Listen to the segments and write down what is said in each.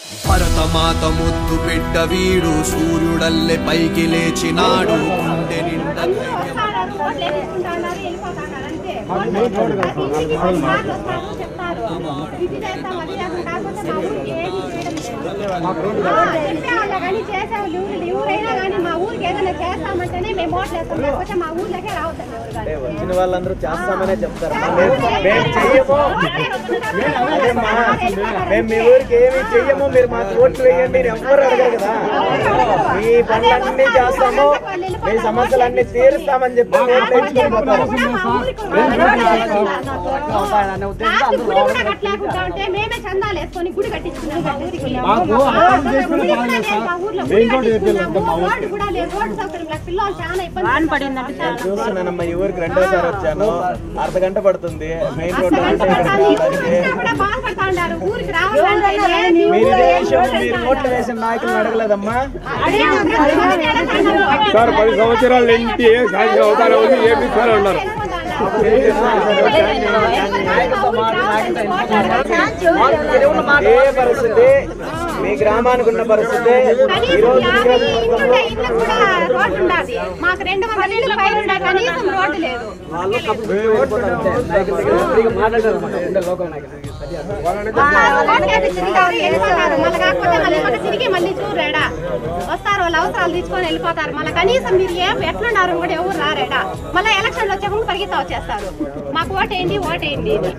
భరతమాత ముద్దు బిడ్డ వీడు సూర్యుడల్లె పైకి లేచినాడు గుండె నిండా ధైర్యం చేసేవాళ్ళు ఎవరైనా కానీ మా ఊరికి ఏదైనా చేస్తామంటేనే మేము ఓట్లు వేస్తాం లేకపోతే మా ఊర్లోకే రావద్దండి ఎవరు కానీ. వచ్చిన వాళ్ళందరూ చేస్తామనే చెప్తారు మేము మేము చెయ్యము అదేమ్మా మేము మీ ఊరికి ఏమి చెయ్యము మీరు మాకు ఓట్లు వేయండి అని ఎవ్వరు అడగరు కదా మీ పనులన్నీ చేస్తాము మీ సమస్యలన్నీ తీరుస్తామని చెప్పి ఓట్లు వేయించుకొని పోతారు గుడి కూడా కట్టలేకుండా ఉంటే మేమే చందాలు వేసుకొని గుడి కట్టించుకున్నాం మా ఊరికి. గుడి కూడా లేదు మా ఊర్లో. గుడి కట్టించుకున్నాము. రోడ్డు కూడా లేదు. రోడ్డు సౌకర్యం లేక పిల్లలు చాలా ఇబ్బంది నేను చూస్తున్నానమ్మా ఈ ఊరికి రెండోసారి వచ్చాను అర్ధ గంట పడుతుంది మెయిన్ రోడ్ అసలు ఈ ఊరికి కూడా బాధపడతా ఉన్నారు. ఊరికి రావాలంటే ఏంది? మీరు ఇదే విషయం మీరు ఓట్లు వేసిన నాయకులను అడగలేదమ్మా అదే సార్ పది సంవత్సరాల ఇంటి ఏ సాధ్యం అవుతారో ఏపిస్తారో ఉన్నారు ఏ పరిస్థితి మీ గ్రామానికి ఉన్న పరిస్థితి ఈ రోజు ఈ రోజు మొత్తంలో మాకు రెండు వందల ఇళ్ళు పైన ఉన్నాయి, కనీసం రోడ్డు లేదు ఓట్లేసి తిరిగారు, వెళ్ళిపోతారు. మళ్ళీ కాకపోతే మళ్ళీ మళ్ళీ తిరిగి మళ్ళీ చూడరేడా వస్తారు వాళ్ళ అవసరాలు తీసుకొని వెళ్ళిపోతారు మళ్ళీ కనీసం మీరు ఏం ఎట్లున్నారు కూడా ఎవరు రారేడా మళ్ళీ ఎలక్షన్లు వచ్చే ముందు పరిగెత్తా వచ్చేస్తారు మాకు ఓటేయండి ఓటేయండి అని.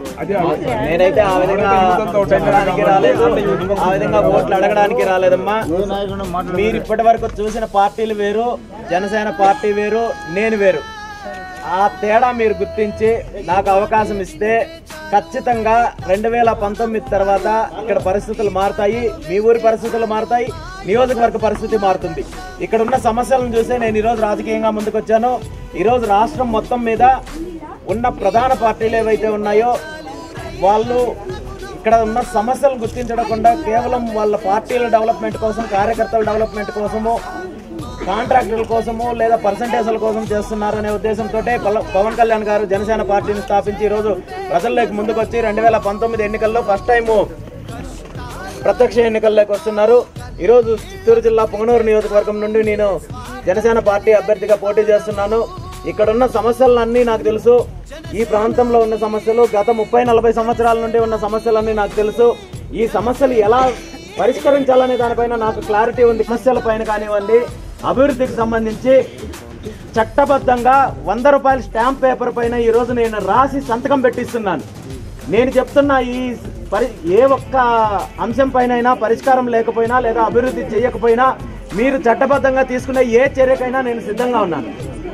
నేనైతే ఆ విధంగా పెట్టడానికి రాలేదు ఆ విధంగా ఓట్లు అడగడానికి రాలేదమ్మా మీరు ఇప్పటి వరకు చూసిన పార్టీలు వేరు జనసేన పార్టీ వేరు నేను వేరు ఆ తేడా మీరు గుర్తించి నాకు అవకాశం ఇస్తే ఖచ్చితంగా రెండు వేల పంతొమ్మిది తర్వాత ఇక్కడ పరిస్థితులు మారుతాయి మీ ఊరి పరిస్థితులు మారుతాయి నియోజకవర్గ పరిస్థితి మారుతుంది ఇక్కడ ఉన్న సమస్యలను చూసే నేను ఈరోజు రాజకీయంగా ముందుకొచ్చాను ఈరోజు రాష్ట్రం మొత్తం మీద ఉన్న ప్రధాన పార్టీలు ఏవైతే ఉన్నాయో వాళ్ళు ఇక్కడ ఉన్న సమస్యలను గుర్తించకుండా కేవలం వాళ్ళ పార్టీల డెవలప్మెంట్ కోసం కార్యకర్తల డెవలప్మెంట్ కోసము కాంట్రాక్టుల కోసము లేదా పర్సంటేజ్ల కోసం చేస్తున్నారనే ఉద్దేశంతో పవన్ కళ్యాణ్ గారు జనసేన పార్టీని స్థాపించి ఈరోజు ప్రజల్లోకి ముందుకు వచ్చి రెండు వేల పంతొమ్మిది ఎన్నికల్లో ఫస్ట్ టైము ప్రత్యక్ష ఎన్నికల్లోకి వస్తున్నారు ఈరోజు చిత్తూరు జిల్లా పొంగనూరు నియోజకవర్గం నుండి నేను జనసేన పార్టీ అభ్యర్థిగా పోటీ చేస్తున్నాను ఇక్కడ ఉన్న సమస్యలన్నీ నాకు తెలుసు ఈ ప్రాంతంలో ఉన్న సమస్యలు గత ముప్పై నలభై సంవత్సరాల నుండి ఉన్న సమస్యలన్నీ నాకు తెలుసు ఈ సమస్యలు ఎలా పరిష్కరించాలనే దానిపైన నాకు క్లారిటీ ఉంది సమస్యల పైన కానివ్వండి అభివృద్ధికి సంబంధించి చట్టబద్ధంగా వంద రూపాయల స్టాంప్ పేపర్ పైన ఈ రోజు నేను రాసి సంతకం పెట్టిస్తున్నాను నేను చెప్తున్న ఈ పరి ఏ ఒక్క అంశం పైన పరిష్కారం లేకపోయినా లేదా అభివృద్ధి చేయకపోయినా మీరు చట్టబద్ధంగా తీసుకునే ఏ చర్యకైనా నేను సిద్ధంగా ఉన్నాను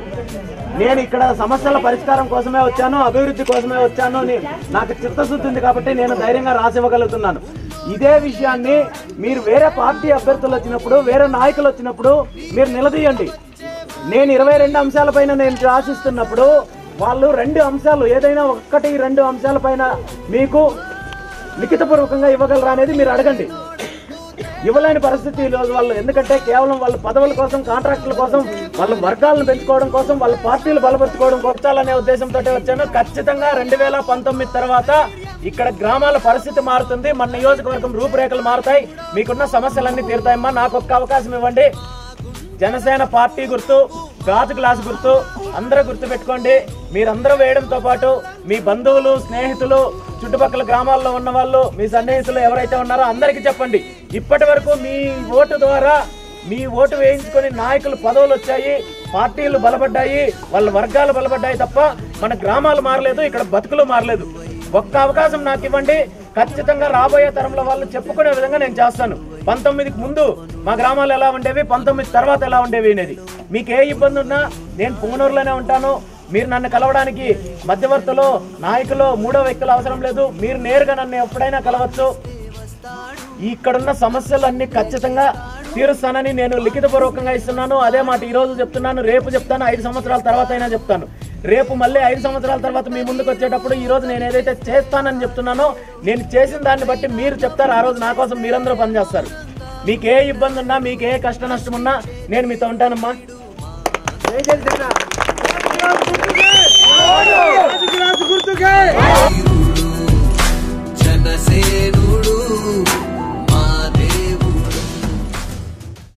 నేను ఇక్కడ సమస్యల పరిష్కారం కోసమే వచ్చాను అభివృద్ధి కోసమే వచ్చాను అని నాకు చిత్తశుద్ధి ఉంది కాబట్టి నేను ధైర్యంగా రాసివ్వగలుగుతున్నాను ఇదే విషయాన్ని మీరు వేరే పార్టీ అభ్యర్థులు వచ్చినప్పుడు వేరే నాయకులు వచ్చినప్పుడు మీరు నిలదీయండి నేను ఇరవై రెండు అంశాలపైన నేను రాసిస్తున్నప్పుడు వాళ్ళు రెండు అంశాలు ఏదైనా ఒక్కటి రెండు అంశాలపైన మీకు లిఖితపూర్వకంగా ఇవ్వగలరా అనేది మీరు అడగండి ఇవ్వలేని పరిస్థితి ఈ రోజు వాళ్ళు ఎందుకంటే కేవలం వాళ్ళ పదవుల కోసం కాంట్రాక్టుల కోసం వాళ్ళ వర్గాలను పెంచుకోవడం కోసం వాళ్ళ పార్టీలు బలపరుచుకోవడం కొట్టాలనే ఉద్దేశంతో వచ్చాను ఖచ్చితంగా రెండు వేల పంతొమ్మిది తర్వాత ఇక్కడ గ్రామాల పరిస్థితి మారుతుంది మన నియోజకవర్గం రూపురేఖలు మారుతాయి మీకున్న సమస్యలన్నీ తీరుతాయమ్మా నాకు ఒక్క అవకాశం ఇవ్వండి జనసేన పార్టీ గుర్తు గాజు గ్లాస్ గుర్తు అందరూ గుర్తు పెట్టుకోండి మీరందరూ వేయడంతో పాటు మీ బంధువులు స్నేహితులు చుట్టుపక్కల గ్రామాల్లో ఉన్న వాళ్ళు మీ సన్నిహితులు ఎవరైతే ఉన్నారో అందరికీ చెప్పండి ఇప్పటి వరకు మీ ఓటు ద్వారా మీ ఓటు వేయించుకొని నాయకులు పదవులు వచ్చాయి పార్టీలు బలపడ్డాయి వాళ్ళ వర్గాలు బలపడ్డాయి తప్ప మన గ్రామాలు మారలేదు ఇక్కడ బతుకులు మారలేదు ఒక్క అవకాశం నాకు ఇవ్వండి ఖచ్చితంగా రాబోయే తరంలో వాళ్ళు చెప్పుకునే విధంగా నేను చేస్తాను పంతొమ్మిదికి ముందు మా గ్రామాలు ఎలా ఉండేవి పంతొమ్మిది తర్వాత ఎలా ఉండేవి అనేది మీకు ఏ ఇబ్బంది ఉన్నా నేను పుంగనూరులోనే ఉంటాను మీరు నన్ను కలవడానికి మధ్యవర్తులు నాయకులు మూడో వ్యక్తులు అవసరం లేదు మీరు నేరుగా నన్ను ఎప్పుడైనా కలవచ్చు ఇక్కడున్న సమస్యలన్నీ ఖచ్చితంగా తీరుస్తానని నేను లిఖితపూర్వకంగా ఇస్తున్నాను అదే మాట ఈ రోజు చెప్తున్నాను రేపు చెప్తాను ఐదు సంవత్సరాల తర్వాత అయినా చెప్తాను రేపు మళ్ళీ ఐదు సంవత్సరాల తర్వాత మీ ముందుకు వచ్చేటప్పుడు ఈ రోజు నేను ఏదైతే చేస్తానని చెప్తున్నానో నేను చేసిన దాన్ని బట్టి మీరు చెప్తారు ఆ రోజు నా కోసం మీరందరూ పనిచేస్తారు మీకు ఏ ఇబ్బంది ఉన్నా మీకు ఏ కష్ట నష్టం ఉన్నా నేను మీతో ఉంటానమ్మా జనసేనుడు